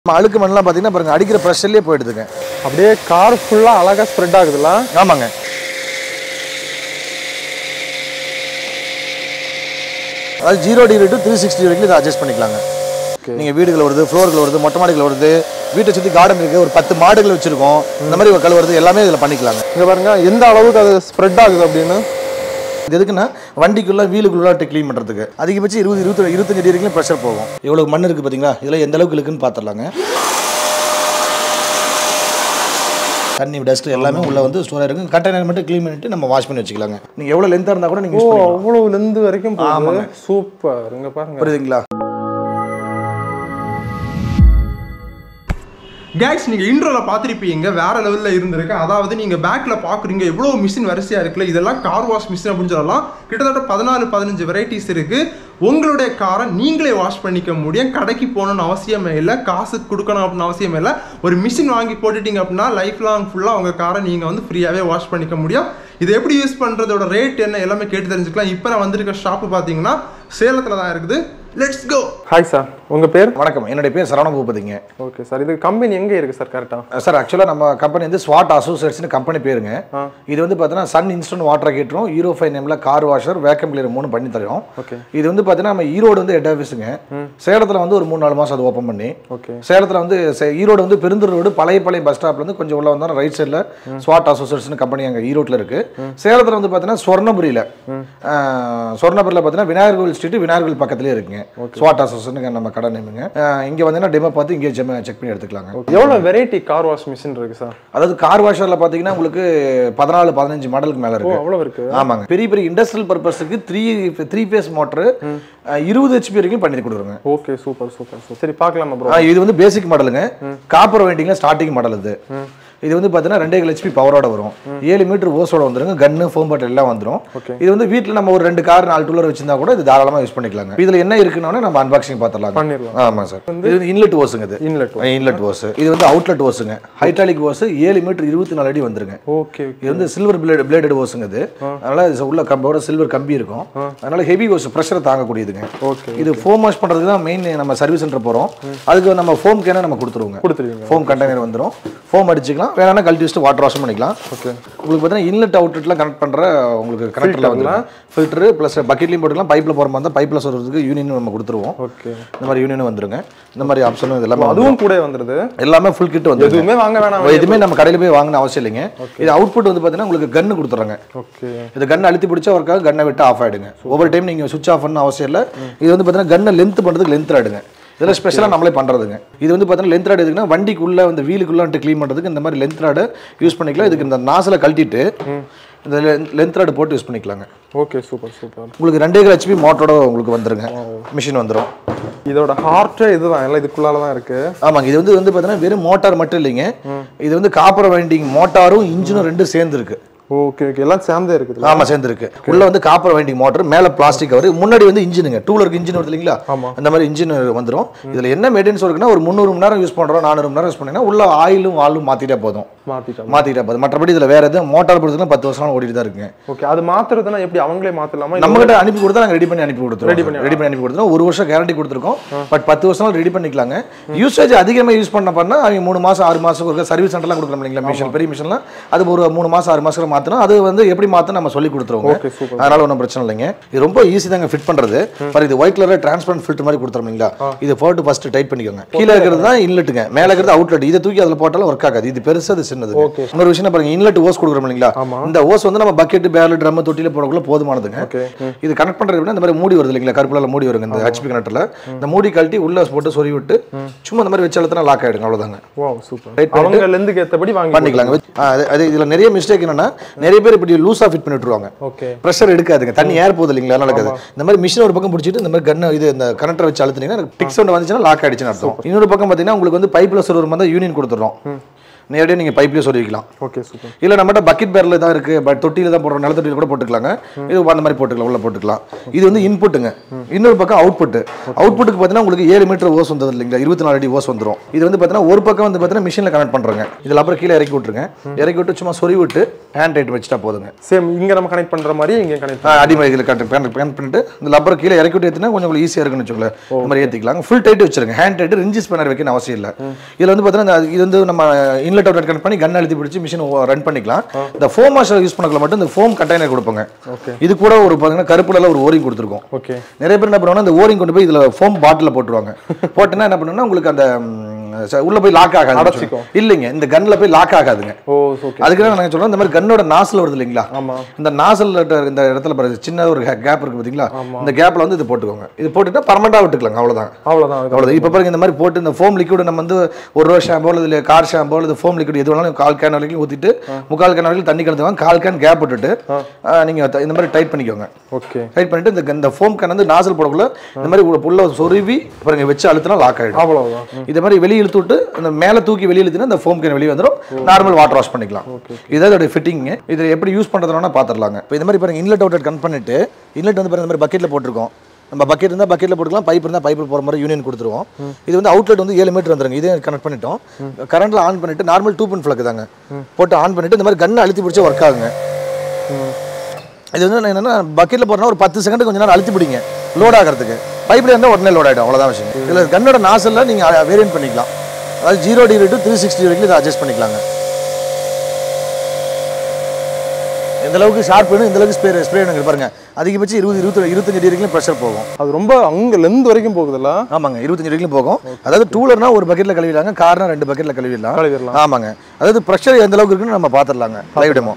நம்ம அழுக்கு மண்ணெலாம் பார்த்தீங்கன்னா பாருங்க அடிக்கிற ப்ரெஷர்லேயே போயிடுதுங்க அப்படியே கார் ஃபுல்லா அழகா ஸ்ப்ரெட் ஆகுதுல்ல ஆமாங்க அதாவது zero degree to three sixty வரைக்கும் இதை அட்ஜஸ்ட் பண்ணிக்கலாங்க நீங்கள் வீடுகள் வருது ஃப்ளோர்கள் வருது மொட்டை மாடிகள் வருது வீட்டை சுற்றி கார்டன் இருக்குது ஒரு பத்து மாடுகள் வச்சுருக்கோம் இந்த மாதிரி ஒரு கல் வருது எல்லாமே இதில் பண்ணிக்கலாங்க இங்க பாருங்க எந்த அளவுக்கு அது ஸ்ப்ரெட் ஆகுது அப்படின்னு இது எதுக்குன்னா வண்டிக்குள்ள வீலுக்குள்ள க்ளீன் பண்ணுறதுக்கு அதிகபட்சம் இருபது இருபத்தி இருபத்தஞ்சு டிகிரிக்கும் ப்ரெஷர் போகும் எவ்வளோ மண் இருக்குது பார்த்தீங்களா இதில் எந்த அளவுக்கு இருக்குன்னு பார்த்துடலாங்க தண்ணி டஸ்ட் எல்லாமே உள்ள வந்து ஸ்டோர் இருக்கும் கண்டெய்னர் மட்டும் க்ளீன் பண்ணிட்டு நம்ம வாஷ் பண்ணி வச்சுக்கலாங்க நீங்கள் எவ்வளோ லென்த்தாக இருந்தால் கூட நீங்கள் ஓ யூஸ் பண்ணிக்கலாம் அவ்வளவு லெந்து வரைக்கும் போகுது சூப்பர் இங்க பாருங்க புரியுதுங்களா கேக்ஸ் நீங்கள் இன்ட்ரோவில் பார்த்துருப்பீங்க வேற லெவலில் இருந்திருக்கு அதாவது நீங்கள் பேக்கில் பார்க்குறீங்க எவ்வளோ மிஷின் வரிசையாக இருக்குல்ல இதெல்லாம் கார் வாஷ் மிஷின் அப்படின்னு சொல்லலாம் கிட்டத்தட்ட பதினாலு பதினஞ்சு வெரைட்டிஸ் இருக்குது உங்களுடைய காரை நீங்களே வாஷ் பண்ணிக்க முடியும் கடைக்கு போகணும்னு அவசியமே இல்லை காசு கொடுக்கணும் அப்படின்னு அவசியமே இல்லை ஒரு மிஷின் வாங்கி போட்டுட்டீங்க அப்படின்னா லைஃப் லாங் ஃபுல்லாக உங்கள் காரை நீங்கள் வந்து ஃப்ரீயாகவே வாஷ் பண்ணிக்க முடியும் இது எப்படி யூஸ் பண்ணுறதோட ரேட் என்ன எல்லாமே கேட்டு தெரிஞ்சுக்கலாம் இப்போ நான் வந்திருக்க ஷாப்பு பார்த்தீங்கன்னா சேலத்தில் தான் இருக்குது லெட்ஸ் கோ ஹாய் சார் உங்க பேர் வணக்கம் என்னுடைய பேர் சரவண பூபதிங்க ஓகே சார் இது கம்பெனி எங்க இருக்கு சார் கரெக்டா சார் ஆக்சுவலாக நம்ம கம்பெனி வந்து ஸ்வாட் அசோசியேட்ஸ்னு கம்பெனி பேருங்க இது வந்து பார்த்தீங்கன்னா சன் இன்ஸ்டன்ட் வாட்டர் ஹீட்டரும் ஹீரோ ஃபைவ் நேமில் கார் வாஷர் வேக்கம் கிளியர் மூணு பண்ணி தரோம் ஓகே இது வந்து பார்த்தீங்கன்னா நம்ம ஈரோடு வந்து ஹெட் ஆஃபீஸுங்க சேலத்தில் வந்து ஒரு மூணு நாலு மாதம் அது ஓப்பன் பண்ணி ஓகே சேலத்தில் வந்து செ- ஈரோடு வந்து பெருந்தூர் ரோடு பழைய பழைய பஸ் ஸ்டாப்ல இருந்து கொஞ்சம் உள்ள வந்தா ரைட் சைடில் ஸ்வாட் அசோசியேஷன் கம்பெனி அங்கே ஈரோட்டில் இருக்கு சேலத்தில் வந்து பார்த்தீங்கன்னா சொர்ணபுரியில் சொர்ணபுரியில் பார்த்தீங்கன்னா விநாயகர் கோவில் ஸ்ட்ரீட் விநாயகர் கோவில் பக்கத்துலேயே இருக்குங்க ஸ்வாட் அசோசியேஷன் நம்ம கடை நேமுங்க இங்கே வந்தீங்கன்னா டெமோ பார்த்து இங்கே செக் பண்ணி எடுத்துக்கலாங்க எவ்வளவு வெரைட்டி கார் வாஷ் மிஷின் இருக்கு சார் அதாவது கார் வாஷரில் பார்த்தீங்கன்னா உங்களுக்கு பதினாலு பதினஞ்சு மாடலுக்கு மேலே ஓ இருக்கு அவ்வளவு இருக்கு ஆமாங்க பெரிய பெரிய இண்டஸ்ட்ரியல் பர்பஸுக்கு த்ரீ த்ரீ ஃபேஸ் மோட்டர் இருபது ஹெச்பி வரைக்கும் பண்ணி கொடுக்குறோங்க ஓகே சூப்பர் சூப்பர் சூப்பர் சரி பார்க்கலாமா ப்ரோ ஆ, இது வந்து பேசிக் மாடலுங்க காப்பர் வைண்டிங்ல ஸ்டார்டிங் மாடல் இது இது வந்து பார்த்தீங்கன்னா ரெண்டே ஹெச்பி பவரோட வரும் ஏழு மீட்டர் ஓஸோட வந்துருங்க கன்னு ஃபோம் பாட்டில் எல்லாம் வந்துரும் Okay. இது வந்து வீட்டில் நம்ம ஒரு ரெண்டு கார் நாலு டூலர் வச்சிருந்தா கூட இது தாராளமாக யூஸ் பண்ணிக்கலாங்க இதுல என்ன இருக்குன்னு நம்ம அன்பாக்சிங் பார்த்துடலாம் பண்ணிடலாம். ஆமாம் சார் இது இன்லெட் ஓஸுங்க இது இன்லெட் இன்லெட் ஓஸ் இது வந்து அவுட்லெட் ஓஸுங்க ஹைட்ராலிக் ஓஸ் ஏழு மீட்டர் இருபத்தி நாலு அடி வந்துருங்க ஓகே இது வந்து சில்வர் பிளேட் பிளேடட் ஓஸுங்க இது அதனால இது உள்ள கம்போட சில்வர் கம்பி இருக்கும் அதனால ஹெவி ஓஸ் ப்ரெஷரை தாங்கக்கூடியதுங்க ஓகே இது ஃபோம் வாஷ் பண்றதுக்கு தான் மெயின் நம்ம சர்வீஸ் சென்டர் போறோம் அதுக்கு நம்ம ஃபோம் கேனை நம்ம கொடுத்துருவோங்க கொடுத்துருவீங்க ஃபோம் கண்டெய்னர் வந்துரும் ஃபோம் அடிச்சுக்கலாம் வேணா கழட்டி வச்சுட்டு வாட்டர் வாஷ் பண்ணிக்கலாம் ஓகே உங்களுக்கு பார்த்தீங்கன்னா இன்லெட் அவுட்லெட்லாம் கனெக்ட் பண்ற உங்களுக்கு கனெக்டர்ல வந்துடும் ஃபில்டர் ப்ளஸ் பக்கெட்லையும் போட்டுக்கலாம் பைப்பில் போகிற மாதிரி தான் பைப்பில் சொல்றதுக்கு யூனியன் நம்ம கொடுத்துருவோம் ஓகே இந்த மாதிரி யூனியன் வந்துருங்க இந்த மாதிரி ஆப்ஷனும் இது எல்லாமே வந்துரும். அதுவும் கூட வந்துருது எல்லாமே ஃபுல் கிட் வந்து எதுவுமே வாங்க வேணாம் எதுவுமே நம்ம கடையில் போய் வாங்கின அவசியம் இல்லைங்க இது அவுட்புட் வந்து பார்த்தீங்கன்னா உங்களுக்கு கன்னு கொடுத்துறாங்க ஓகே இது கன் அழுத்தி பிடிச்சா ஒர்க்காக கன்னை விட்டு ஆஃப் ஆயிடுங்க ஒவ்வொரு டைம் நீங்கள் சுவிச் ஆஃப் பண்ண அவசியம் இல்லை இது வந்து பார்த்தீங்கன்னா கன்னை லென்த் பண்ணுறதுக்கு லென்த் ஆயிடுங்க இதெல்லாம் ஸ்பெஷலாக நம்மளே பண்ணுறதுங்க இது வந்து பார்த்தீங்கன்னா லென்த் ராடு எதுக்குன்னா வண்டிக்குள்ளே வந்து வீலுக்குள்ளே க்ளீன் பண்ணுறதுக்கு இந்த மாதிரி லென்த் ராடு யூஸ் பண்ணிக்கலாம் இதுக்கு இந்த நாசில் கழட்டிட்டு இந்த லென்த் ராடு போட்டு யூஸ் பண்ணிக்கலாங்க ஓகே சூப்பர் சூப்பர் உங்களுக்கு ரெண்டே ஹெச்பி மோட்டரோட உங்களுக்கு வந்துருங்க மிஷின் வந்துடும் இதோட ஹார்ட்டே இதுதான் எல்லாம் இதுக்குள்ளால தான் இருக்கு ஆமாங்க இது வந்து வந்து பார்த்தீங்கன்னா வெறும் மோட்டார் மட்டும் இல்லைங்க இது வந்து காப்பர் வைண்டிங் மோட்டாரும் இன்ஜினும் ரெண்டும் சேர்ந்து இருக்கு ஓகே ஓகே எல்லாம் சேர்ந்தே இருக்குது ஆமா சேர்ந்துருக்கு உள்ள வந்து காப்பர் வைண்டிங் மோட்டர் மேல பிளாஸ்டிக் கவர் முன்னாடி வந்து இன்ஜினுங்க டூ வீலருக்கு இன்ஜின் வருது இல்லைங்களா ஆமா. அந்த மாதிரி இன்ஜின் வந்துரும் இதுல என்ன மெயின்டெனன்ஸ் இருக்குன்னா ஒரு முந்நூறு மணி நேரம் யூஸ் பண்றோம் நானூறு மணி நேரம் யூஸ் பண்ணீங்கன்னா உள்ள ஆயிலும் வாலும் மாத்திட்டே போதும் மாத்திட்டோம் மாத்திட்டே போதும் மற்றபடி இதுல வேற எதுவும் மோட்டார் பொறுத்தவரை பத்து வருஷம் ஓடிட்டு தான் இருக்குங்க ஓகே அது மாத்துறதுன்னா எப்படி அவங்களே மாத்தலாமா நம்ம கிட்ட அனுப்பி கொடுத்தா நாங்க ரெடி பண்ணி அனுப்பி கொடுத்துருவோம் Ready பண்ணி- ரெடி பண்ணி அனுப்பி கொடுத்துருவோம் ஒரு வருஷம் கேரண்டி கொடுத்துருக்கோம் பட் பத்து வருஷம் ரெடி பண்ணிக்கலாங்க யூசேஜ் அதிகமாக யூஸ் பண்ண பண்ணா அவங்க மூணு மாசம் ஆறு மாசம் ஒரு சர்வீஸ் சென்டர்லாம் கொடுக்குறோம் இல்லைங்களா மிஷின் பெரிய மிஷின்லாம் அது ஒரு மூணு மாசம் ஆறு மாசம் மாத்தணும் அது வந்து எப்படி மாத்தணும் நம்ம சொல்லி கொடுத்துருவோம் ஓகே சூப்பர் அதனால ஒன்றும் பிரச்சனை இல்லைங்க இது ரொம்ப ஈஸி தாங்க ஃபிட் பண்றது பாரு இது ஒயிட் கலர் டிரான்ஸ்பரண்ட் ஃபில்டர் மாதிரி கொடுத்துறோம் இல்லைங்களா இது போட்டு ஃபர்ஸ்ட் டைட் பண்ணிக்கோங்க கீழே இருக்கிறது தான் இன்லெட்டுங்க மேலே இருக்கிறது அவுட்லெட் இதை தூக்கி அதில் போட்டாலும் ஒர்க் ஆகாது இது பெருசு அது சின்னது Okay. இன்னொரு விஷயம் பாருங்க இன்லெட் ஓஸ் கொடுக்குறோம் இல்லைங்களா ஆமா. இந்த ஓஸ் வந்து நம்ம பக்கெட் பேரல் ட்ரம் தொட்டில போடக்குள்ள போதுமானதுங்க ஓகே இது கனெக்ட் பண்றது எப்படின்னா இந்த மாதிரி மூடி வருது இல்லைங்களா கருப்புல மூடி வருங்க இந்த ஹெச்பி கனெக்டர்ல இந்த மூடி கழட்டி உள்ள போட்டு சொறி விட்டு சும்மா இந்த மாதிரி வச்சு அழுத்தினா லாக் ஆயிடுங்க அவ்வளவுதாங்க வாவ் சூப்பர் Right அவங்க லெந்துக்கு ஏத்தபடி வாங்கி பண்ணிக்கலாங்க ஆ, அது- அது இதுல நிறைய மிஸ்டேக் என்னன்னா நிறைய பேர் இப்படி லூசா ஃபிட் பண்ணி விட்டுருவாங்க ஓகே ப்ரெஷர் எடுக்காதுங்க தண்ணி ஏர் போகுது இல்லைங்களா அதனால இருக்காது இந்த மாதிரி மிஷின் ஒரு பக்கம் பிடிச்சிட்டு இந்த மாதிரி கன் இது இந்த கனெக்டர் வச்சு அழுத்தினீங்கன்னா டிக் சவுண்ட் வந்துச்சுன்னா லாக் ஆயிடுச்சுன்னு அர்த்தம் இன்னொரு பக்கம் பார்த்தீங்கன்னா உங்களுக்கு வந்து பைப்ல சொல்ற மாதிரி தான் யூனியன் கொடுத்துறோம் நேரடியாக நீங்கள் பைப்லேயே சொருவிக்கலாம் ஓகே சூப்பர் இல்லை நம்மகிட்ட பக்கெட் பேரில் தான் இருக்குது பட் தொட்டியில் தான் போடுறோம் நிலத்தொட்டியில் கூட போட்டுக்கலாங்க இது அந்த மாதிரி போட்டுக்கலாம் உள்ள போட்டுக்கலாம் இது வந்து இன்புட்டுங்க இன்னொரு பக்கம் அவுட்புட் அவுட்புட்டுக்கு பார்த்தீங்கன்னா உங்களுக்கு ஏழு மீட்டர் ஓஸ் வந்தது இல்லைங்களா இருபத்தி நாலு அடி ஓஸ் வந்துடும் இது வந்து பார்த்தீங்கன்னா ஒரு பக்கம் வந்து பார்த்தீங்கன்னா மிஷினில் கனெக்ட் பண்ணுறோங்க இதில் அப்புறம் கீழே இறக்கி விட்டுருங்க இறக்கி விட்டு சும்மா சொறி விட்டு ஹேண்ட் டைட் வச்சுட்டா போதுங்க சேம் இங்க நம்ம கனெக்ட் பண்ற மாதிரி இங்க கனெக்ட் அடிமை இதில் கனெக்ட் கனெக்ட் பண்ணிட்டு இந்த லப்பர் கீழே இறக்கி விட்டு ஏற்றினா கொஞ்சம் உங்களுக்கு ஈஸியாக இருக்குன்னு வச்சுக்கோங்களேன் இந்த மாதிரி ஏற்றிக்கலாம் ஃபுல் டைட் வச்சிருங்க ஹேண்ட் டைட் ரிஞ்சிஸ் பண்ண வைக்கணும் அவசியம் இல்லை இதில் வந்து பார்த்தீங்கன்னா இந்த- இது வந்து நம்ம இன்லெட் அவுட்லெட் கனெக்ட் பண்ணி கன் அழுத்தி பிடிச்சி மிஷின் ரன் பண்ணிக்கலாம் இந்த ஃபோம் வாஷர் யூஸ் பண்ணக்குள்ள மட்டும் இந்த ஃபோம் கண்டெய்னர் கொடுப்போங்க ஓகே இது கூட ஒரு பார்த்தீங்கன்னா கருப்புல ஒரு ஓரிங் கொடுத்துருக்கோம் ஓகே நிறைய பேர் என்ன பண்ணுவாங்கன்னா இந்த ஓரிங் கொண்டு போய் இதில் ஃபோம் பாட்டில் போட்டுருவாங்க போட்டுனா என்ன பண்ணுன்னா உங்களுக்கு அந்த ம், ச- உள்ள போய் லாக் ஆகாது அடைச்சிக்கும். இல்லைங்க இந்த கன்ல போய் லாக் ஆகாதுங்க ஓ ஓகே அதுக்கு தான் நாங்கள் சொல்றோம் இந்த மாதிரி கன்னோட நாசில் வருது இல்லைங்களா ஆமா இந்த நாசல் இந்த இடத்துல பாருங்க சின்ன ஒரு கேப் இருக்கு பாத்தீங்களா இந்த கேப்ல வந்து இது போட்டுக்கோங்க இது போட்டுட்டா பர்மனண்டா விட்டுக்கலாங்க அவ்வளவுதான் அவ்வளவுதான் இது. அவ்வளவு இப்போ பாருங்க இந்த மாதிரி போட்டு இந்த ஃபோம் லிக்விட் நம்ம வந்து ஒரு ரூபா ஷாம்போ இல்லை கார் ஷாம்போ இல்லை ஃபோம் லிக்விட் எது வேணாலும் கால் கேன் வரைக்கும் ஊற்றிட்டு முக்கால் கேன் வரைக்கும் தண்ணி கலந்துவாங்க கால் கேன் கேப் விட்டுட்டு ஆ, நீங்க த- இந்த மாதிரி டைட் பண்ணிக்கோங்க ஓகே டைட் பண்ணிட்டு இந்த இந்த ஃபோம் கேன் வந்து நாசல் போடக்குள்ள இந்த மாதிரி உள்ள- உள்ள சொருவி பாருங்க வச்சு அழுத்தினா லாக் ஆயிடும் அவ்வளவுதான் இதே மாதிரி வெளியே இழுத்து விட்டு அந்த மேலே தூக்கி வெளியே இழுத்தினா இந்த ஃபோம் கேன் வெளியே வந்துடும் நார்மல் வாட்டர் வாஷ் பண்ணிக்கலாம் இதான் இதோட ஃபிட்டிங் இது எப்படி யூஸ் பண்ணுறதுனா பார்த்துடலாங்க இப்போ இந்த மாதிரி பாருங்க இன்லெட் அவுட்லெட் கன் பண்ணிட்டு இன்லெட் வந்து பாருங்க இந்த மாதிரி பக்கெட்டில் போட்டிருக்கோம் நம்ம பக்கெட் இருந்தால் பக்கெட்டில் போட்டுக்கலாம் பைப் இருந்தால் பைப்பில் போகிற மாதிரி யூனியன் கொடுத்துருவோம் இது வந்து அவுட்லெட் வந்து ஏழு மீட்டர் வந்துருங்க இதே கனெக்ட் பண்ணிட்டோம் கரண்ட்ல ஆன் பண்ணிட்டு நார்மல் டூ பின் ஃபிளக் தாங்க போட்டு ஆன் பண்ணிட்டு இந்த மாதிரி கண்ணை அழுத்தி பிடிச்சி ஒர்க் ஆகுங்க இது வந்து நான் என்னன்னா பக்கெட்டில் போடுறோம்னா ஒரு பத்து செகண்ட் கொஞ்ச நேரம் அழுத்தி பிடிங்க லோட் ஆகிறதுக்கு பைப்ல இருந்தால் உடனே லோட் ஆகிடும் அவ்வளோதான் விஷயம் இதில் கண்ணோட நாசலில் நீங்கள் வேரியன்ட் பண்ணிக்கலாம் அதாவது zero degree to three sixty வரைக்கும் இதை அட்ஜஸ்ட் பண்ணிக்கலாங்க எந்த அளவுக்கு ஷார்ப் வேணும் இந்த அளவுக்கு ஸ்ப்ரே ஸ்ப்ரே வேணுங்க பாருங்க அதிகபட்சம் இருபது இருபத்தி இருபத்தஞ்சு டிகிரிக்கும் ப்ரெஷர் போகும் அது ரொம்ப அங்க லெந்த் வரைக்கும் போகுதுல்ல ஆமாங்க இருபத்தஞ்சு டிகிரிக்கும் போகும் அதாவது டூலர்னா ஒரு பக்கெட்டில் கழுவிடலாங்க கார்னா ரெண்டு பக்கெட்டில் கழுவிடலாம் கழுவிடலாம். ஆமாங்க அதாவது ப்ரெஷர் எந்த அளவுக்கு இருக்குன்னு நம்ம பார்த்துடலாங்க லைவிடமோ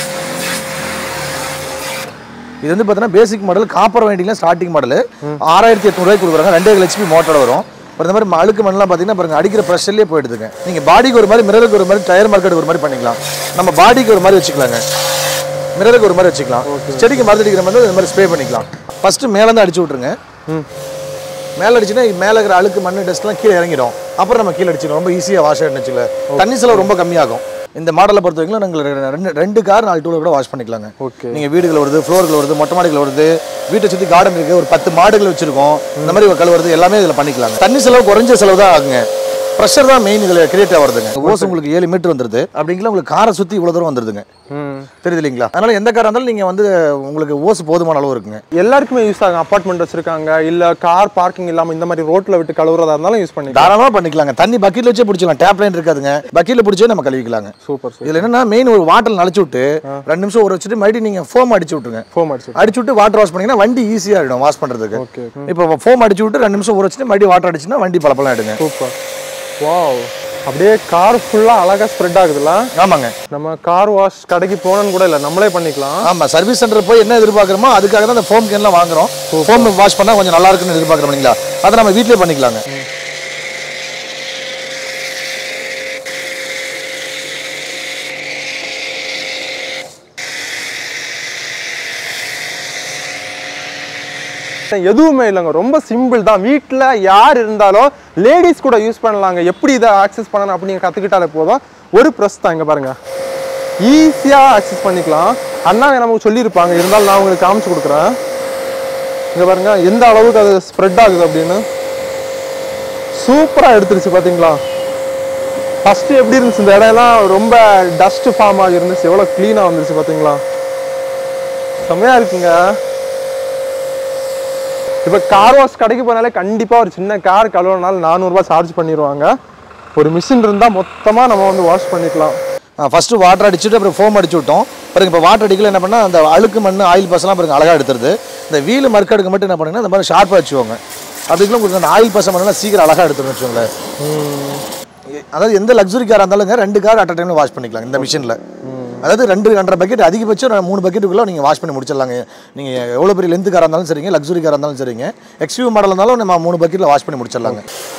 இது வந்து பார்த்தீங்கன்னா பேசிக் மாடல் காப்பர் வைண்டிங்ல ஸ்டார்டிங் மாடல் ஆறாயிரத்தி எட்நூறுவாய்க்கு கொடுக்குறாங்க ரெண்டே ஹெச்பி மோட்டரோட வரும் அப்புறம் இந்த மாதிரி அழுக்கு மண்ணெல்லாம் பார்த்தீங்கன்னா பாருங்க அடிக்கிற ப்ரெஷர்லேயே போயிடுதுங்க நீங்கள் பாடிக்கு ஒரு மாதிரி மிரருக்கு ஒரு மாதிரி டயர் மார்க்கெட் ஒரு மாதிரி பண்ணிக்கலாம் நம்ம பாடிக்கு ஒரு மாதிரி வச்சுக்கலாங்க மிரருக்கு ஒரு மாதிரி வச்சுக்கலாம் செடிக்கு மருந்து அடிக்கிற மாதிரி இந்த மாதிரி ஸ்ப்ரே பண்ணிக்கலாம் ஃபஸ்ட்டு மேலேருந்து அடிச்சு விட்ருங்க மேலே அடிச்சுன்னா மேலே இருக்கிற அழுக்கு மண்ணு டஸ்ட்லாம் கீழே இறங்கிடும் அப்புறம் நம்ம கீழே அடிச்சிடும் ரொம்ப ஈஸியாக வாஷ் ஆகிடுன்னு வச்சுக்கல தண்ணி செலவு ரொம்ப கம்மியாகும் இந்த மாடலை பொறுத்த வரைக்கும் நாங்கள் ரெ- ரெண்டு ரெண்டு கார் நாலு டூலர் கூட வாஷ் பண்ணிக்கலாங்க ஓகே நீங்கள் வீடுகள் வருது ஃப்ளோர்கள் வருது மொட்டை மாடிகள் வருது வீட்டை சுற்றி கார்டன் இருக்குது ஒரு பத்து மாடுகள் வச்சிருக்கோம் இந்த மாதிரி ஒரு கழுவுறது எல்லாமே இதில் பண்ணிக்கலாங்க தண்ணி செலவு குறைஞ்ச செலவு தான் ஆகுங்க ப்ரெஷர் தான் மெயின் இதில் கிரியேட் ஆகிறதுங்க ஓஸ் உங்களுக்கு ஏழு மீட்டர் வந்துருது அப்படிங்கிற உங்களுக்கு காரை சுற்றி இவ்வளோ தூரம் வந்துருதுங்க ம் தெரியுது இல்லைங்களா அதனால எந்த காராக இருந்தாலும் நீங்கள் வந்து உங்களுக்கு ஓஸ் போதுமான அளவு இருக்குங்க எல்லாருக்குமே யூஸ் ஆகும் அப்பார்ட்மெண்ட் வச்சிருக்காங்க இல்ல கார் பார்க்கிங் இல்லாம இந்த மாதிரி ரோட்ல விட்டு கழுவுறதா இருந்தாலும் யூஸ் பண்ணிக்கலாம் தாராளமாக பண்ணிக்கலாங்க தண்ணி பக்கெட்ல வச்சே பிடிச்சிக்கலாம் டேப் லைன் இருக்காதுங்க பக்கெட்ல பிடிச்சே நம்ம கழுவிக்கலாங்க சூப்பர் சூப்பர் இதுல என்னன்னா மெயின் ஒரு வாட்டர் நனைச்சு விட்டு ரெண்டு நிமிஷம் ஊற வச்சுட்டு மறுபடியும் நீங்க ஃபோம் அடிச்சு விட்டுருங்க ஃபோம் அடிச்சு அடிச்சு விட்டு வாட்டர் வாஷ் பண்ணீங்கன்னா வண்டி ஈஸியா ஆயிடும் வாஷ் பண்றதுக்கு ஓகே இப்போ ஃபோம் அடிச்சு விட்டு ரெண்டு நிமிஷம் ஊற வச்சுட்டு மறுபடியும் வாட்டர் அடிச்சுன்னா வண்டி பளபளம் ஆயிடுங்க சூப்பர் வாவ் அப்படியே கார் ஃபுல்லா அழகா ஸ்ப்ரெட் ஆகுதுல்ல ஆமாங்க நம்ம கார் வாஷ் கடைக்கு போகணும்னு கூட இல்ல நம்மளே பண்ணிக்கலாம் ஆமா சர்வீஸ் சென்டர் போய் என்ன எதிர்பார்க்குறோமோ அதுக்காக தான் அந்த ஃபோம் கேன்லாம் வாங்குறோம் ஃபோம் வாஷ் பண்ணா கொஞ்சம் நல்லா இருக்குன்னு எதிர்பார்க்குறோம் இல்லைங்களா அதை நம்ம வீட்லயே பண்ணிக்கலாங்க எதுவுமே இல்லைங்க ரொம்ப சிம்பிள் தான் வீட்டில் யார் இருந்தாலும் லேடிஸ் கூட யூஸ் பண்ணலாங்க எப்படி இதை ஆக்சஸ் பண்ணணும் அப்படின்னு கற்றுக்கிட்டாலே போதும் ஒரு ப்ரெஸ் தான் இங்கே பாருங்க ஈஸியாக ஆக்சஸ் பண்ணிக்கலாம் அண்ணா நமக்கு சொல்லியிருப்பாங்க இருந்தாலும் நான் உங்களுக்கு காமிச்சு கொடுக்குறேன் இங்கே பாருங்க எந்த அளவுக்கு அது ஸ்ப்ரெட் ஆகுது அப்படின்னு சூப்பராக எடுத்துருச்சு பார்த்தீங்களா ஃபஸ்ட்டு எப்படி இருந்துச்சு இந்த இடம்லாம் ரொம்ப டஸ்ட் ஃபார்ம் ஆகி இருந்துச்சு எவ்வளோ க்ளீனாக வந்துருச்சு பார்த்தீங்களா செம்மையாக இருக்குங்க இப்போ கார் வாஷ் கடைக்கு போனாலே கண்டிப்பாக ஒரு சின்ன கார் கழுவுனாலும் நானூறுரூவா சார்ஜ் பண்ணிடுவாங்க ஒரு மிஷின் இருந்தால் மொத்தமாக நம்ம வந்து வாஷ் பண்ணிக்கலாம் ஃபஸ்ட்டு வாட்டர் அடிச்சுட்டு அப்புறம் ஃபோம் அடிச்சு விட்டோம் பாருங்க இப்போ வாட்டர் அடிக்கல என்ன பண்ணால் அந்த அழுக்கு மண் ஆயில் பசலாம் பாருங்க அழகாக எடுத்துருது இந்த வீல் மறுக்கடுக்கு மட்டும் என்ன பண்ணுங்கன்னா இந்த மாதிரி ஷார்ப்பாக வச்சுக்கோங்க அதுக்குள்ள உங்களுக்கு அந்த ஆயில் பசம் பண்ணலாம் சீக்கிரம் அழகாக எடுத்துருன்னு வச்சுக்கோங்களேன் அதாவது எந்த லக்ஸுரி காராக இருந்தாலுங்க ரெண்டு கார் அட் டைமில் வாஷ் பண்ணிக்கலாம் இந்த மிஷினில் அதாவது ரெண்டு ரெண்டரை பக்கெட் அதிகபட்சம் நான் மூணு பக்கெட்டுக்குள்ளே நீங்கள் வாஷ் பண்ணி முடிச்சிடலாங்க நீங்கள் எவ்வளோ பெரிய லென்த்து காராக இருந்தாலும் சரிங்க லக்ஸுரி காராக இருந்தாலும் சரிங்க எக்ஸ்யூ மாடல் இருந்தாலும் நம்ம மூணு பக்கெட்டில் வாஷ் பண்ணி முடிச்சிடலாங்க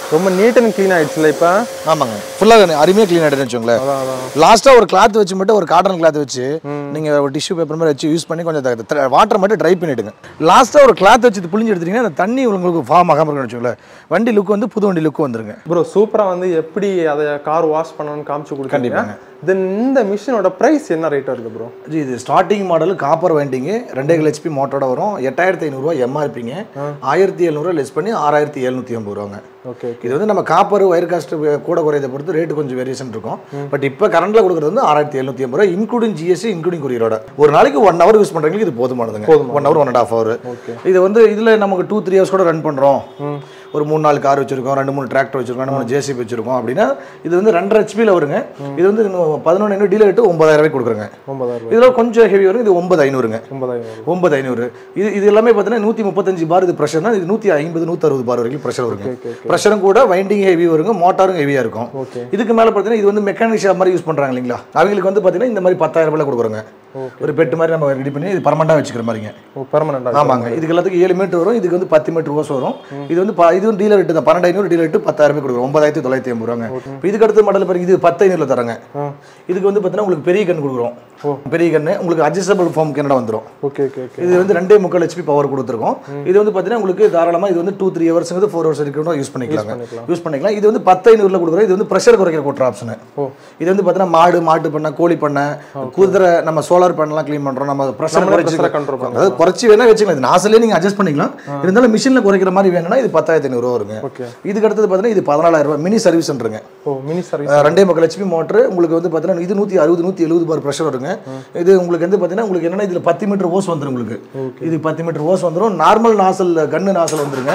ரொம்ப நீட் அண்ட் க்ளீன் ஆயிடுச்சுல இப்போ ஆமாங்க ஃபுல்லாக அருமையாக க்ளீன் ஆகிடுன்னு வச்சுக்கோங்களேன் அதான் அதான் லாஸ்ட்டாக ஒரு கிளாத் வச்சு மட்டும் ஒரு காட்டன் கிளாத் வச்சு நீங்கள் ஒரு டிஷ்யூ பேப்பர் மாதிரி வச்சு யூஸ் பண்ணி கொஞ்சம் வாட்டர் மட்டும் ட்ரை பண்ணிவிடுங்க லாஸ்ட்டாக ஒரு கிளாத் வச்சு இது புளிஞ்சு எடுத்துட்டீங்கன்னா அந்த தண்ணி உங்களுக்கு ஃபார்ம் ஆகாமல் இருக்குன்னு வச்சுக்கோங்களேன் வண்டி லுக் வந்து புது வண்டி லுக் வந்துருங்க ப்ரோ சூப்பராக வந்து எப்படி அதை கார் வாஷ் பண்ணணும்னு காமிச்சு கொடுத்தீங்க கண்டிப்பாங்க. தென் இந்த மிஷினோட ப்ரைஸ் என்ன ரேட்டாக இருக்குது ப்ரோ ஜி, இது ஸ்டார்டிங் மாடல் காப்பர் வைண்டிங்கு ரெண்டே ஹெச்பி மோட்டரோட வரும் எட்டாயிரத்தி ஐநூறுரூவா எம்ஆர்பிங்க ஆயிரத்தி எழுநூறுவா லெஸ் பண்ணி ஆறாயிரத்தி எழுநூற்றி ஐம்பது ரூபாங்க ஓகே இது வந்து நம்ம காப்பர் ஒயர் காஸ்ட் கூட குறையதை பொறுத்து ரேட்டு கொஞ்சம் வேரியேஷன் இருக்கும் பட் இப்போ கரண்ட்ல கொடுக்குறது வந்து ஆறாயிரத்தி எழுநூத்தி ஐம்பது ரூபா இன்க்ளூடிங் ஜிஎஸ்டி இன்க்ளூடிங் குரியரோட ஒரு நாளைக்கு ஒன் ஹவர் யூஸ் பண்றவங்களுக்கு இது போதுமானதுங்க one hour one and half hour இது வந்து இதுல நமக்கு டூ த்ரீ ஹவர்ஸ் கூட ரன் பண்றோம் ஒரு மூணு நாலு கார் வச்சிருக்கோம் ரெண்டு மூணு டிராக்டர் வச்சிருக்கோம் ரெண்டு மூணு ஜேசிபி வச்சிருக்கோம் அப்படின்னா இது வந்து ரெண்டரை ஹெச்பியில் வருங்க இது வந்து பதினொன்று ஐநூறு டீலர் ரேட்டு ஒன்பதாயிரம் ரூபாய் கொடுக்குறேங்க ஒன்பதாயிரம் இதில் கொஞ்சம் ஹெவி வரும் இது ஒன்பது ஐநூறுங்க ஒன்பதாயிரம் ஒன்பது ஐநூறு இது இது எல்லாமே பார்த்தீங்கன்னா நூற்றி முப்பத்தஞ்சு பார் இது ப்ரெஷர்னா இது நூற்றி ஐம்பது நூற்றறுபது பார் வரைக்கும் ப்ரெஷர் வருங்க ப்ரெஷரும் கூட வைண்டிங் ஹெவி வருங்க மோட்டாரும் ஹெவியாக இருக்கும் ஓகே இதுக்கு மேலே பார்த்தீங்கன்னா இது வந்து மெக்கானிக் ஷாப் மாதிரி யூஸ் பண்ணுறாங்க இல்லைங்களா அவங்களுக்கு வந்து பார்த்தீங்கன்னா இந்த மாதிரி பத்தாயிரம் ரூபாய் கொடுக்குறோங்க ஒரு பெட்டு மாதிரி நம்ம ரெடி பண்ணி இது பர்மனெண்டாக வச்சுக்கிற மாதிரிங்க ஓ பெர்மனண்டாக ஆமாங்க இதுக்கு எல்லாத்துக்கும் ஏழு மீட்டர் வரும் இதுக்கு வந்து பத்து மீட்டர் ஓஸ் வரும் இது வந்து ப- இது வந்து டீலர் ரேட்டு தான் பன்னெண்டு ஐநூறு டீலர் ரேட்டு பத்தாயிரம் ரூபாய் கொடுக்குறோம் ஒன்பதாயிரத்தி தொள்ளாயிரத்தி ஐம்பது ரூபாங்க இப்போ இதுக்கு அடுத்த மாடல் பாருங்க இது பத்து ஐநூறுல தராங்க இதுக்கு வந்து பார்த்தீங்கன்னா உங்களுக்கு பெரிய கன் கொடுக்குறோம் பெரிய கன்று உங்களுக்கு அட்ஜஸ்டபிள் ஃபார்ம் கன்னடா வந்துடும் ஓகே ஓகே ஓகே இது வந்து ரெண்டே முக்கால் ஹெச்பி பவர் கொடுத்துருக்கோம் இது வந்து பார்த்தீங்கன்னா உங்களுக்கு தாராளமாக இது வந்து டூ த்ரீ ஹவர்ஸ்ங்கிறது ஃபோர் ஹவர்ஸ் வரைக்கும் யூஸ் பண்ணிக்கலாங்க யூஸ் பண்ணிக்கலாம் இது வந்து பத்து ஐநூறுல கொடுக்குறோம் இது வந்து ப்ரெஷர் குறைக்கிற கூட்டுற ஆப்ஷன் இது வந்து பார்த்தீங்கன்னா மாடு மாட்டு பண்ணை கோழி பண்ணை குதிரை நம்ம சோலார் பண்ணலாம் க்ளீன் பண்ணுறோம் நம்ம ப்ரெஷர் குறைச்சி pressure control பண்ணலாம். அதாவது குறைச்சி வேணா வச்சுக்கலாம் இது நாசிலே நீங்கள் அட்ஜஸ்ட் பண்ணிக்கலாம் இருந்தாலும் மிஷினில் குறைக்கிற மாதிரி வேணும்னா இது பத்தாயிரத்தி ஐநூறுரூவா வருங்க ஓகே இதுக்கு அடுத்தது பார்த்தீங்கன்னா இது பதினாலாயிரம் ரூபாய் மினி சர்வீஸ்ன்றங்க ஓ மினி சர்வீஸ் அஹ் ரெண்டே முக்கால் ஹெச்பி மோட்டர் உங்களுக்கு வந்து பார்த்தீங்கன்னா இது நூற்றி அறுபது நூற்றி எழுபது பார் ப்ரெஷர் வருங்க இது உங்களுக்கு வந்து பார்த்தீங்கன்னா உங்களுக்கு என்னன்னா இதில் பத்து மீட்டர் ஓஸ் வந்துடும் உங்களுக்கு இது பத்து மீட்டர் ஓஸ் வந்துடும் நார்மல் நாசல் கன்னு நாசல் வந்துருங்க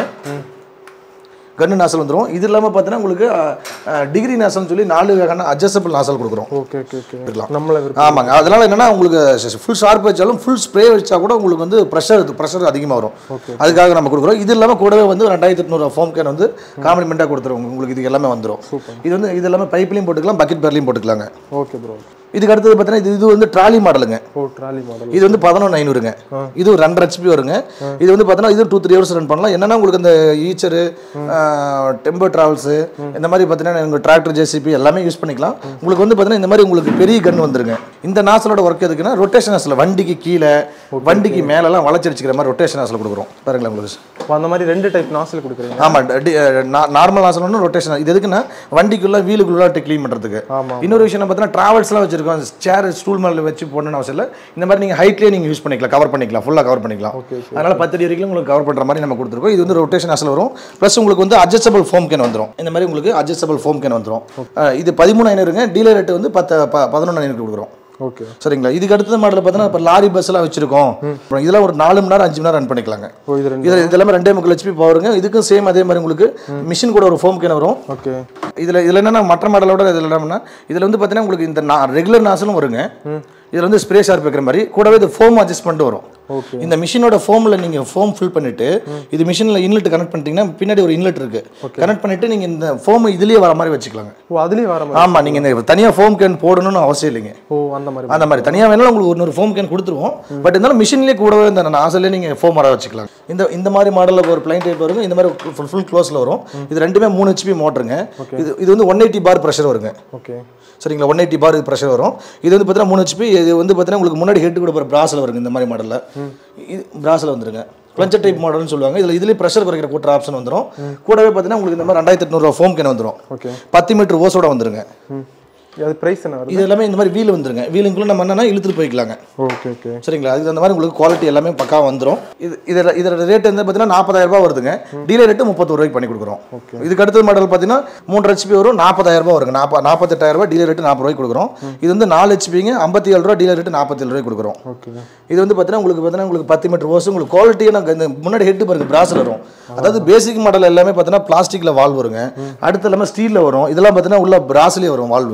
கன்னு நாசல் வந்துடும் இது இல்லாமல் பார்த்தீங்கன்னா உங்களுக்கு டிகிரி நாசல்னு சொல்லி நாலு வகையான அட்ஜஸ்டபிள் நாசல் கொடுக்குறோம் ஓகே ஓகே ஓகே இருக்கலாம். நம்மள விருப்பம் ஆமாங்க அதனால என்னன்னா உங்களுக்கு ஃபுல் ஷார்ப் வச்சாலும் ஃபுல் ஸ்ப்ரே வச்சா கூட உங்களுக்கு வந்து ப்ரெஷர் ப்ரெஷர் அதிகமாக வரும் அதுக்காக நம்ம கொடுக்குறோம் இது இல்லாமல் கூடவே வந்து ரெண்டாயிரத்தி எட்நூறு ஃபோம் கேன் வந்து காம்ப்ளிமெண்ட்டாக கொடுத்துருவோம் உங்களுக்கு இது எல்லாமே வந்துடும் இது வந்து இது எல்லாமே பைப்லையும் போட்டுக்கலாம் பக்கெட் பேர்லையும் போட்டுக்கலாங்க ஓகே ப்ரோ இதுக்கு அடுத்தது பார்த்தீங்கன்னா இது இது வந்து ட்ராலி மாடலுங்க ஓ ட்ராலி மாடல் இது வந்து பதினொன்று ஐநூறுங்க இது ஒரு ரெண்டரை ஹெச்பி வருங்க இது வந்து பார்த்தீங்கன்னா இது டூ த்ரீ ஹவர்ஸ் ரன் பண்ணலாம் என்னன்னா உங்களுக்கு இந்த ஈச்சரு டெம்போ டிராவல்ஸு இந்த மாதிரி பார்த்தீங்கன்னா உங்கள் டிராக்டர் ஜேசிபி எல்லாமே யூஸ் பண்ணிக்கலாம் உங்களுக்கு வந்து பார்த்தீங்கன்னா இந்த மாதிரி உங்களுக்கு பெரிய கன் வந்துருங்க இந்த நாசலோட ஒர்க் எதுக்குன்னா ரொட்டேஷன் நாசில் வண்டிக்கு கீழே வண்டிக்கு மேலெல்லாம் வளைச்சடிச்சிக்கிற மாதிரி ரொட்டேஷன் நாசில் கொடுக்குறோம் பாருங்களேன் உங்களுக்கு அந்த மாதிரி ரெண்டு டைப் நாசில் கொடுக்குறீங்க ஆமாம் நார்மல் நாசல் ஒன்று ரொட்டேஷன் இது எதுக்குன்னா வண்டிக்குள்ள வீலுக்குள்ள க்ளீன் பண்ணுறதுக்கு ஆமா. இன்னொரு விஷயம் பார்த்தீங்கன்னா ட்ராவல்ஸ்லாம் வச்சிருக்கோம் சேர் ஸ்டூல் மேலே வச்சு போடணும்னு அவசியம் இல்லை இந்த மாதிரி நீங்கள் ஹைட்லேயே நீங்கள் யூஸ் பண்ணிக்கலாம் கவர் பண்ணிக்கலாம் ஃபுல்லாக கவர் பண்ணிக்கலாம் Okay, அதனால பத்து அடி வரைக்கும் உங்களுக்கு கவர் பண்ணுற மாதிரி நம்ம கொடுத்துருக்கோம் இது வந்து ரொட்டேஷன் நாசில் வரும் ப்ளஸ் உங்களுக்கு வந்து அட்ஜஸ்டபிள் ஃபோம் கேன் வந்துடும் இந்த மாதிரி உங்களுக்கு அட்ஜஸ்டபிள் ஃபோம் கேன் வந்துடும் அஹ் இது பதிமூணு ஐநூறுங்க டீலர் ரேட்டு வந்து பத்து ப- பதினொன்று ஐநூறு கொடுக்குறோம் ஓகே சரிங்களா இதுக்கு அடுத்த மாடல் பார்த்தீங்கன்னா இப்போ லாரி பஸ் எல்லாம் வச்சிருக்கோம் அப்புறம் இதெல்லாம் ஒரு நாலு மணி நேரம் அஞ்சு மணி நேரம் ரன் பண்ணிக்கலாங்க ஓ இது ரெண்டு இது இது எல்லாமே ரெண்டே முக்கால் ஹெச்பி பவருங்க இதுக்கும் சேம் அதே மாதிரி உங்களுக்கு மிஷின் கூட ஒரு ஃபோம் கேன் வரும் ஓகே இதில் இதில் என்னன்னா மற்ற மாடலோட இதில் என்னன்னா இதில் வந்து பார்த்தீங்கன்னா உங்களுக்கு இந்த ரெகுலர் நாசலும் வருங்க இதில் வந்து ஸ்ப்ரே ஷார்ப் வைக்கிற மாதிரி கூடவே இது ஃபோம் அட்ஜஸ்ட்மெண்ட் வரும் ஓகே இந்த மிஷினோட ஃபோமில் நீங்கள் ஃபோம் ஃபில் பண்ணிட்டு இது மிஷினில் இன்லெட் கனெக்ட் பண்ணிட்டீங்கன்னா பின்னாடி ஒரு இன்லெட் இருக்கு கனெக்ட் பண்ணிட்டு நீங்கள் இந்த ஃபோம் இதுலேயே வர மாதிரி வச்சுக்கலாங்க ஓ அதுலயும் வர மாதிரி ஆமாம் நீங்கள் இந்த தனியாக ஃபோம் கேன் போடணும்னு அவசியம் இல்லைங்க ஓ அந்த மாதிரி அந்த மாதிரி தனியாக வேணாலும் உங்களுக்கு ஒரு ஃபோம் கேன் கொடுத்துருவோம் பட் இருந்தாலும் மிஷின்லேயே கூடவே இந்த நாசிலே நீங்கள் ஃபோம் வர வச்சுக்கலாம் இந்த இந்த மாதிரி மாடலில் ஒரு பிளைன் டைப் வருங்க இந்த மாதிரி ஃபுல் ஃபுல் க்ளோஸில் வரும் இது ரெண்டுமே மூணு ஹெச்பி மோட்டருங்க இது இது வந்து ஒன் எயிட்டி பார் ப்ரெஷர் வருங்க ஓகே சரிங்களா ஒன் எயிட்டி பார் ப்ரெஷர் வரும் இது வந்து பார்த்தீங்கன்னா மூணு ஹெச்பி இது வந்து பார்த்தீங்கன்னா உங்களுக்கு முன்னாடி ஹெட் கூட போகிற பிராஸில் வருங்க இந்த மாதிரி மாடலில் இது பிராஸில் வந்துருங்க பிளஞ்சர் டைப் மாடல்னு சொல்லுவாங்க இதில் இதுலேயே ப்ரெஷர் குறைக்கிற கூட்டுற ஆப்ஷன் வந்துடும் கூடவே பார்த்தீங்கன்னா உங்களுக்கு இந்த மாதிரி ரெண்டாயிரத்தி எட்நூறுவா ஃபோம் கேன் வந்துடும் ஓகே பத்து மீட்டர் ஓஸோட வந்துருங்க ம் அது ப்ரைஸ் என்ன வருது இது எல்லாமே இந்த மாதிரி வீல் வந்துருங்க வீலுக்குள்ள நம்ம என்னன்னா இழுத்துட்டு போய்க்கலாங்க ஓகே ஓகே சரிங்களா அதுக்கு அந்த மாதிரி உங்களுக்கு குவாலிட்டி எல்லாமே பக்கா வந்துடும் இது இதில் இதோட ரேட் வந்து பார்த்தீங்கன்னா நாற்பதாயிரம் ரூபாய் வருதுங்க டீலர் ரேட்டு முப்பத்தொரு ரூபாய்க்கு பண்ணி கொடுக்குறோம் இதுக்கு அடுத்த மாடல் பார்த்தீங்கன்னா மூன்று ஹெச்பி வரும் நாற்பதாயிரம் ரூபாய் வருங்க நாற்ப நாற்பத்தெட்டாயிரம் ரூபாய் டீலர் ரேட்டு நாற்பது ரூபாய்க்கு கொடுக்குறோம் இது வந்து நாலு ஹெச்பிங்க ஐம்பத்தி ஏழு ரூபா டீலர் ரேட்டு நாற்பத்தி ஏழு ரூபாய்க்கு கொடுக்குறோம் ஓகே இது வந்து பார்த்தீங்கன்னா உங்களுக்கு பார்த்தீங்கன்னா உங்களுக்கு பத்து மீட்டர் ஓஸ் உங்களுக்கு குவாலிட்டியாக நாங்கள் இந்த முன்னாடி ஹெட் பாருங்க பிராஸில் வரும் அதாவது பேசிக் மாடல் எல்லாமே பார்த்தீங்கன்னா பிளாஸ்டிக்கில் வால்வ் வருங்க அடுத்து எல்லாமே ஸ்டீலில் வரும் இதெல்லாம் பார்த்தீங்கன்னா உள்ள பிராஸ்லேயே வரும் வால்வு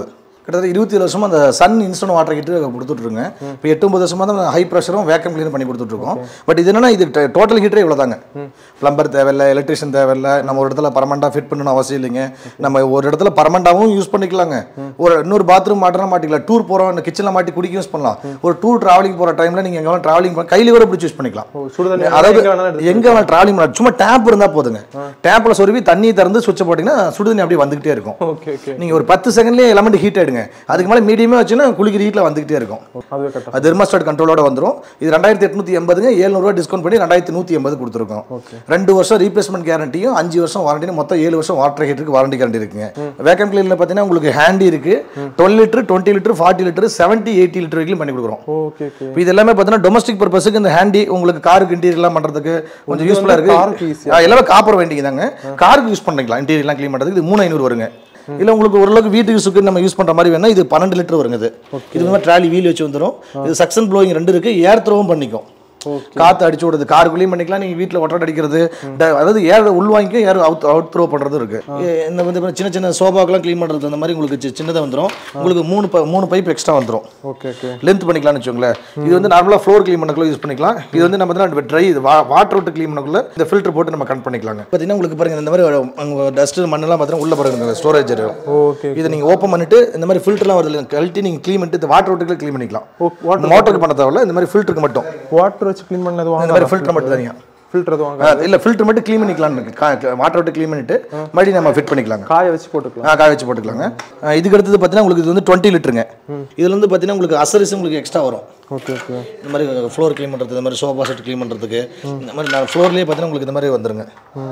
கிட்டத்தட்ட இருபத்தி ஏழு வருஷமா அந்த சன் இன்ஸ்டன்ட் வாட்டர் ஹீட்டர் கொடுத்துட்ருங்க இப்போ எட்டு ஒன்பது வருஷமா தான் ஹை ப்ரெஷரும் வேக்கம் கிளீன் பண்ணி கொடுத்துட்ருக்கோம் பட் இது என்னன்னா இது டோட்டல் ஹீட்டரே இவ்வளோ தாங்க பிளம்பர் தேவையில்லை எலக்ட்ரிஷியன் தேவையில்லை நம்ம ஒரு இடத்துல பர்மனெண்ட்டாக ஃபிட் பண்ணணும் அவசியம் இல்லைங்க நம்ம ஒரு இடத்துல பர்மனெண்ட்டாகவும் யூஸ் பண்ணிக்கலாங்க ஒரு இன்னொரு பாத்ரூம் மாட்டலாம் மாட்டிக்கலாம் டூர் போகிறோம் கிச்சனில் மாட்டி குடிக்க யூஸ் பண்ணலாம் ஒரு டூர் டிராவலிங் போகிற டைமில் நீங்கள் எங்கே ட்ராவலிங் கையில் கூட பிடிச்சி யூஸ் பண்ணிக்கலாம் ஓ, சுடுதண்ணி அதாவது எங்க வேணாலும் எடுத்து- எங்க வேணாலும் டிராவலிங் பண்ணலாம் சும்மா டேப் இருந்தா போதுங்க டேப்ல சொருவி தண்ணி திறந்து சுவிட்ச் போட்டீங்கன்னா சுடுதண்ணி அப்படியே வந்துகிட்டே இருக்கும் ஓகே ஓகே நீங்க ஒரு பத்து செகண்ட்லயே எலமெண்ட் ஹீட் ஆயிடுங்க அதுக்கு மேல மீடியமே வச்சுன்னா குளிக்கிற ஹீட்ல வந்துகிட்டே இருக்கும் அதுவே கரெக்டாக அது தெர்மாஸ்டாட் கண்ட்ரோலோட வந்துரும் இது ரெண்டாயிரத்தி எட்நூத்தி எண்பதுங்க ஏழ்நூறுவா டிஸ்கவுண்ட் பண்ணி ரெண்டாயிரத்தி நூத்தி எண்பது கொடுத்துருக்கோம் ரெண்டு வருஷம் ரீப்ளேஸ்மெண்ட் கேரண்டியும் அஞ்சு வருஷம் வாரண்டி மொத்தம் ஏழு வருஷம் வாட்டர் ஹீட்டருக்கு வாரண்டி கேரண்டி இருக்குங்க வேக்கம் கிளீனில் பார்த்தீங்கன்னா உங்களுக்கு ஹேண்டி இருக்கு twelve litre twenty litre forty litre seventy eighty litre வரைக்கும் பண்ணி கொடுக்குறோம் ஓகே ஓகே இப்போ இது எல்லாமே பார்த்தீங்கன்னா டொமஸ்டிக் பர்பஸுக்கு இந்த ஹேண்டி உங்களுக்கு காருக்கு இன்டீரியர்லாம் பண்ணுறதுக்கு கொஞ்சம் யூஸ்ஃபுல்லாக இருக்கு காருக்கு easy ஆ, எல்லாமே காப்பர் வேண்டிங்க தாங்க காருக்கு யூஸ் பண்ணிக்கலாம் இன்டீரியர்லாம் க்ளீன் பண்ணுறதுக்கு இது மூணு ஐநூறு வருங்க இல்லை உங்களுக்கு ஓரளவுக்கு வீட்டு யூஸுக்கு நம்ம யூஸ் பண்ணுற மாதிரி வேணா இது பன்னெண்டு லிட்டர் வருங்க இது இது மாதிரி ட்ராலி வீல் வச்சு வந்துடும் இது சக்ஷன் ப்ளோயிங் ரெண்டு இருக்கு ஏர் த்ரோவும் பண்ணிக்கும் காற்று அடிச்சு விடுறது காருக்குள்ளேயும் பண்ணிக்கலாம் நீங்கள் வீட்டில் ஒட்டடை அடிக்கிறது ட- அதாவது ஏர் உள்வாங்கிக்கும் ஏர் அவுட் அவுட் த்ரோ பண்ணுறது இருக்கு இ- இந்த வந்து சின்ன சின்ன சோபாக்கெல்லாம் க்ளீன் பண்ணுறது அந்த மாதிரி உங்களுக்கு சி- சின்னதாக வந்துடும் உங்களுக்கு மூணு ப- மூணு பைப் எக்ஸ்ட்ரா வந்துடும் ஓகே ஓகே லென்த் பண்ணிக்கலாம்னு வச்சுக்கோங்களேன் இது வந்து நார்மலாக ஃப்ளோர் க்ளீன் பண்ணக்குள்ள யூஸ் பண்ணிக்கலாம் இது வந்து நம்ம வந்து ட்ரை இது வாட்டர் விட்டு க்ளீன் பண்ணக்குள்ள இந்த ஃபில்டர் போட்டு நம்ம கனெக்ட் பண்ணிக்கலாங்க பார்த்தீங்கன்னா உங்களுக்கு பாருங்க இந்த மாதிரி அங்கே டஸ்ட் மண்ணெல்லாம் பார்த்தீங்கன்னா உள்ள பாருங்க ஸ்டோரேஜ் ஓகே இதை நீங்கள் ஓப்பன் பண்ணிட்டு இந்த மாதிரி ஃபில்டர்லாம் வருது கழட்டி நீங்கள் க்ளீன் பண்ணிட்டு இந்த வாட்டர் விட்டுக்குள்ள க்ளீன் பண்ணிக்கலாம் ஓ வாட்டர் மோட்டருக்கு பண்ண தேவையில்ல இந்த மாதிரி ஃபில்டருக்கு மட்டும் வாட்டர் வச்சு க்ளீன் பண்ணது இந்த வாங்க மாதிரி ஃபில்டர் மட்டும் தனியாக ஃபில்டர் அது வாங்க இல்லை ஃபில்டர் மட்டும் க்ளீன் பண்ணிக்கலாம்னு இருக்கு வாட்டர் விட்டு க்ளீன் பண்ணிட்டு மறுபடியும் நம்ம ஃபிட் பண்ணிக்கலாங்க காய வச்சு போட்டுக்கலாம் ஆ காய வச்சு போட்டுக்கலாங்க ஆ, இதுக்கு அடுத்தது பார்த்தீங்கன்னா உங்களுக்கு இது வந்து டுவெண்ட்டி லிட்டருங்க இதுல வந்து பார்த்தீங்கன்னா உங்களுக்கு அசரிஸ் உங்களுக்கு எக்ஸ்ட்ரா வரும் ஓகே ஓகே இந்த மாதிரி ஃப்ளோர் க்ளீன் பண்ணுறது இந்த மாதிரி சோஃபா செட் க்ளீன் பண்ணுறதுக்கு இந்த மாதிரி நான் ஃப்ளோர்லேயே பார்த்தீங்கன்னா உங்களுக்கு இந்த மாதிரி வந்துருங்க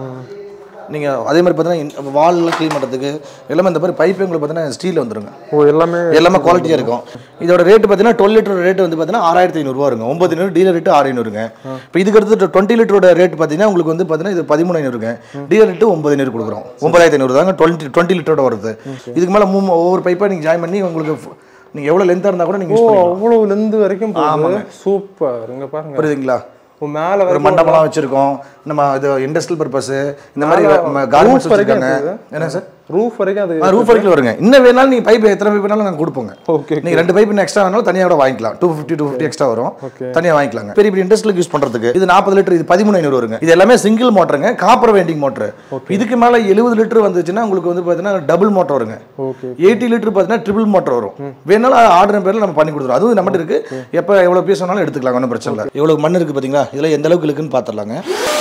நீங்கள் அதே மாதிரி பார்த்தீங்கன்னா வால்லாம் க்ளீன் பண்ணுறதுக்கு எல்லாமே இந்த மாதிரி பைப்பு உங்களுக்கு பார்த்தீங்கன்னா ஸ்டீல் வந்துருங்க ஓ எல்லாமே எல்லாமே குவாலிட்டியாக இருக்கும் இதோட ரேட் பார்த்தீங்கன்னா டுவெல் லிட்டர் ரேட் வந்து பார்த்தீங்கன்னா ஆறாயிரத்தி ஐநூறுரூவா வருங்க ஒம்பது ஐநூறு டீலர் ரேட்டு ஆறு ஐநூறுங்க இப்போ இதுக்கு அடுத்து டுவெண்ட்டி லிட்டரோட ரேட் பார்த்தீங்கன்னா உங்களுக்கு வந்து பார்த்தீங்கன்னா இது பதிமூணு ஐநூறுங்க டீலர் ரேட்டு ஒம்பது ஐநூறு கொடுக்குறோம் ஒன்பதாயிரத்தி ஐநூறு தாங்க டுவெண்ட்டி டுவெண்ட்டி லிட்டரோட வருது இதுக்கு மேலே மூணு ஒவ்வொரு பைப்பாக நீங்கள் ஜாயின் பண்ணி உங்களுக்கு நீங்கள் எவ்வளோ லென்த்தாக இருந்தால் கூட நீங்கள் ஓ யூஸ் பண்ணிக்கலாம் அவ்வளவு லெந்து வரைக்கும் போகுது சூப்பர் இங்க பாருங்க புரியுதுங்களா ஓ மேல ஒரு வரைக்கும் மண்டபம்லாம் வச்சிருக்கோம் நம்ம இது இண்டஸ்ட்ரியல் பர்பஸ் இந்த மாதிரி கார்மெண்ட்ஸ் roof வரைக்கும் வச்சிருக்காங்க இருக்குது. என்ன சார் ரூஃப் வரைக்கும் அது ரூஃப் வரைக்கும் வருங்க இன்னும் வேணாலும் நீங்கள் பைப் எத்தனை பைப் வேணாலும் நாங்கள் கொடுப்போங்க ஓகே நீங்க ரெண்டு பைப் எக்ஸ்ட்ரா வேணாலும் தனியாக கூட வாங்கிக்கலாம் two fifty two fifty extra வரும் Okay. தனியாக வாங்கிக்கலாங்க பெரிய பெரிய இண்டஸ்ட்ரியல் யூஸ் பண்றதுக்கு இது நாற்பது லிட்டர் இது பதிமூணு ஐநூறு வருங்க இது எல்லாமே சிங்கிள் மோட்டருங்க காப்பர் வெண்டிங் மோட்டர் இதுக்கு மேல எழுபது லிட்டர் வந்துச்சுன்னா உங்களுக்கு வந்து பார்த்தீங்கன்னா டபுள் மோட்டர் வருங்க ஓகே எயிட்டி லிட்டர் பார்த்தீங்கன்னா ட்ரிபிள் மோட்டர் வரும் வேணாலும் ஆர்டர் பேரில் நம்ம பண்ணி கொடுத்துருவோம் அதுவும் நம்மகிட்ட இருக்கு எப்போ எவ்வளோ பீஸ் வேணாலும் எடுத்துக்கலாம் ஒன்றும் பிரச்சனை இல்லை எவ்வளோ மண் இருக்கு பார்த்தீங்களா இதில் எந்த அளவுக்கு இருக்குன்னு பார்த்துடலாங்க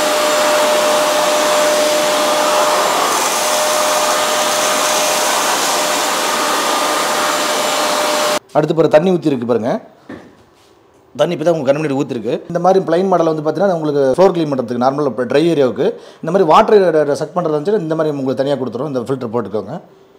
அடுத்து பாரு தண்ணி ஊற்றி இருக்கு பாருங்க தண்ணி இப்போ தான் உங்களுக்கு கண்மணி ஊற்றிருக்கு இந்த மாதிரி பிளைன் மாடல் வந்து பார்த்தீங்கன்னா உங்களுக்கு ஃப்ளோர் க்ளீன் பண்ணுறதுக்கு நார்மல் இப்போ ட்ரை ஏரியாவுக்கு இந்த மாதிரி வாட்டர் செக் பண்ணுறது இருந்துச்சு இந்த மாதிரி உங்களுக்கு தனியாக கொடுத்துரும் இந்த ஃபில்டர் போட்டுக்கோங்க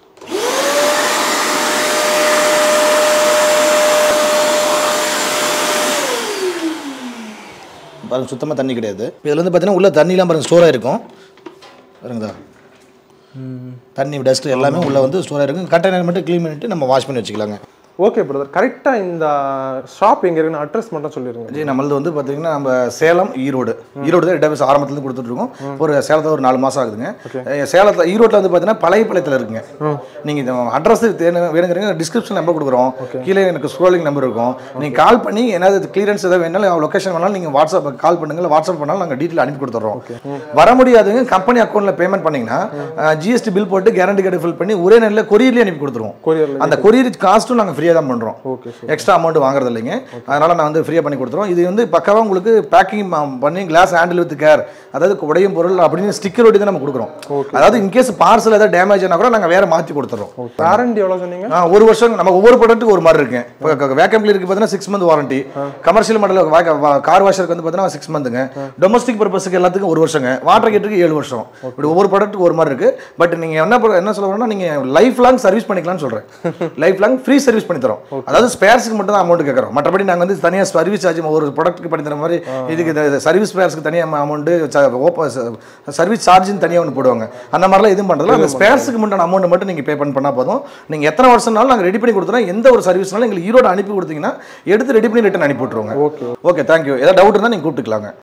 பாருங்க சுத்தமாக தண்ணி கிடையாது இதில் வந்து பார்த்தீங்கன்னா உள்ள தண்ணிலாம் பாருங்க ஸ்டோர் ஆயிருக்கும் பாருங்கதா தண்ணி டஸ்ட் எல்லாமே உள்ள வந்து ஸ்டோர் ஆயிருக்கும் கண்டெய்னர் மட்டும் க்ளீன் பண்ணிட்டு நம்ம வாஷ் பண்ணி வச்சுக்கலாங்க ஓகே பிரதர் கரெக்டா இந்த ஷாப் எங்க இருக்குன்னு அட்ரஸ் மட்டும் சொல்லிருங்க ஜி நம்மளது வந்து பார்த்தீங்கன்னா நம்ம சேலம் ஈரோடு ஈரோடு தான் டேபிள்ஸ் ஆரம்பத்துலேருந்து கொடுத்துட்ருக்கோம் ஒரு சேலத்தில் ஒரு நாலு மாதம் ஆகுதுங்க அஹ் சேலத்தில் ஈரோட்டில் வந்து பார்த்தீங்கன்னா பழைய பாளையத்தில் இருக்குங்க நீங்கள் இந்த அட்ரஸ் வேணுங்கிறீங்க டிஸ்கிரிப்ஷன் நம்பர் கொடுக்குறோம் கீழே எனக்கு ஸ்க்ரோலிங் நம்பர் இருக்கும் நீங்கள் கால் பண்ணி ஏதாவது கிளியரன்ஸ் ஏதாவது வேணாலும் லொக்கேஷன் வேணாலும் நீங்கள் வாட்ஸ்அப் கால் பண்ணுங்க இல்லை வாட்ஸ்அப் பண்ணாலும் நாங்கள் டீட்டெயில் அனுப்பி கொடுத்துட்றோம் வர முடியாதுங்க கம்பெனி அக்கௌண்ட்டில் பேமெண்ட் பண்ணிங்கன்னா ஜிஎஸ்டி பில் போட்டு கேரண்டி கார்டு ஃபில் பண்ணி ஒரே நேரில் கொரியர்லேயே அனுப்பி கொடுத்துருவோம் கொரியர்ல அந்த கொரியர் காஸ்ட்டும் நாங்கள் ஃப்ரீயாக தான் பண்ணுறோம் ஓகே எக்ஸ்ட்ரா அமௌண்ட் வாங்குறது இல்லைங்க அதனால நான் வந்து ஃப்ரீயாக பண்ணி கொடுத்துருவோம் இது வந்து பக்காவாக உங்களுக்கு பேக்கிங் பண்ணி கிளாஸ் ஹேண்டில் வித் கேர் அதாவது உடையும் பொருள் அப்படின்னு ஸ்டிக்கர் ஒட்டி தான் நம்ம கொடுக்குறோம் அதாவது இன்கேஸ் பார்சல் ஏதாவது டேமேஜ் ஆனால் கூட நாங்கள் வேற மாற்றி கொடுத்துறோம் வாரண்டி எவ்வளவு சொன்னீங்க ஆ, ஒரு வருஷம் நம்ம ஒவ்வொரு ப்ராடக்ட்டுக்கு ஒரு மாதிரி இருக்கு இப்போ வேக்கம் கிளீருக்கு பார்த்தீங்கன்னா six month warranty commercial model car வாஷருக்கு வந்து பார்த்தீங்கன்னா சிக்ஸ் மந்த்துங்க டொமஸ்டிக் பர்பஸுக்கு எல்லாத்துக்கும் ஒரு வருஷங்க வாட்டர் கேட்டுக்கு ஏழு வருஷம் இப்படி ஒவ்வொரு ப்ராடக்ட்டுக்கு ஒரு மாதிரி இருக்கு பட் நீங்க என்ன பண்ற- என்ன சொல்ல வரேன்னா நீங்க லைஃப் லாங் சர்வீஸ் பண்ணிக்கலாம்னு சொல்றேன் லைஃப் லாங் ஃப்ரீ சர்வீஸ் பண்ணி தரோம் அதாவது ஸ்பேர்ஸ்க்கு மட்டும் தான் அமௌண்ட் கேட்குறோம் மற்றபடி நாங்கள் வந்து தனியாக சர்வீஸ் சார்ஜ் ஒரு ப்ராடக்ட்டுக்கு பண்ணி தர மாதிரி இதுக்கு சர்வீஸ் ஸ்பேர்ஸ்க்கு தனியாக அமௌண்ட்டு சர்வீஸ் சார்ஜ்னு தனியாக ஒன்று போடுவாங்க அந்த மாதிரிலாம் எதுவும் பண்ணுறதுல அந்த ஸ்பேர்ஸுக்கு மட்டும் அமௌண்ட் மட்டும் நீங்கள் பே பண்ண பண்ணால் போதும் நீங்கள் எத்தனை வருஷம்னாலும் நாங்கள் ரெடி பண்ணி கொடுத்துறோம் எந்த ஒரு சர்வீஸ்னாலும் எங்களுக்கு ஈரோடு அனுப்பி கொடுத்தீங்கன்னா எடுத்து ரெடி பண்ணி ரிட்டன் அனுப்பி விட்ருவோங்க ஓகே ஓகே தேங்க்யூ ஏதாவது டவுட் இருந்தால் நீங்கள் கூப்பிட்டுக்கலாங்க